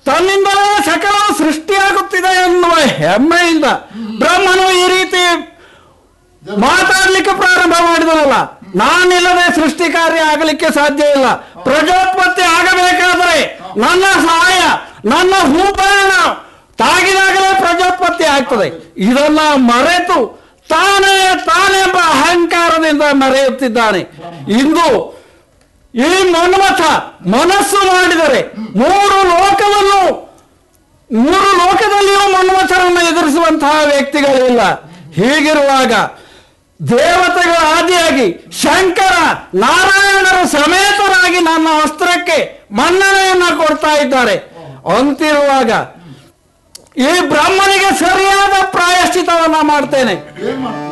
ತನ್ನಿಂದಲೇ ಸಕಲ ಸೃಷ್ಟಿಯಾಗುತ್ತಿದೆ ಎನ್ನುವ ಹೆಮ್ಮೆಯಿಂದ ಬ್ರಹ್ಮನು ಈ ರೀತಿ ಮಾತಾಡ್ಲಿಕ್ಕೆ ಪ್ರಾರಂಭ ಮಾಡಿದನಲ್ಲ ನಾನಿಲ್ಲದೆ ಸೃಷ್ಟಿ ಕಾರ್ಯ ಆಗಲಿಕ್ಕೆ ಸಾಧ್ಯ ಇಲ್ಲ ಪ್ರಜೋತ್ಪತ್ತಿ ಆಗಬೇಕಾದರೆ ನನ್ನ ಸಹಾಯ ನನ್ನ ಹೂಪಯಣ ತಾಗಿದಾಗಲೇ ಪ್ರಜೋತ್ಪತ್ತಿ ಆಗ್ತದೆ ಇದನ್ನ ಮರೆತು ತಾನೇ ತಾನೆಂಬ ಅಹಂಕಾರದಿಂದ ಮರೆಯುತ್ತಿದ್ದಾನೆ ಇಂದು ಈ ಮನ್ಮಥ ಮನಸ್ಸು ಮಾಡಿದರೆ ಮೂರು ಲೋಕವನ್ನು ಮೂರು ಲೋಕದಲ್ಲಿಯೂ ಮನ್ಮಥರನ್ನು ಎದುರಿಸುವಂತಹ ವ್ಯಕ್ತಿಗಳಿಲ್ಲ ಹೀಗಿರುವಾಗ ದೇವತೆಗಳ ಆದಿಯಾಗಿ ಶಂಕರ ನಾರಾಯಣರು ಸಮೇತರಾಗಿ ನನ್ನ ಅಸ್ತ್ರಕ್ಕೆ ಮನ್ನಣೆಯನ್ನ ಕೊಡ್ತಾ ಇದ್ದಾರೆ ಅಂತಿರುವಾಗ ಈ ಬ್ರಹ್ಮನಿಗೆ ಸರಿಯಾದ ಪ್ರಾಯಶ್ಚಿತವನ್ನ ಮಾಡ್ತೇನೆ ಏನ್ ಮಾಡ್ತೀಯ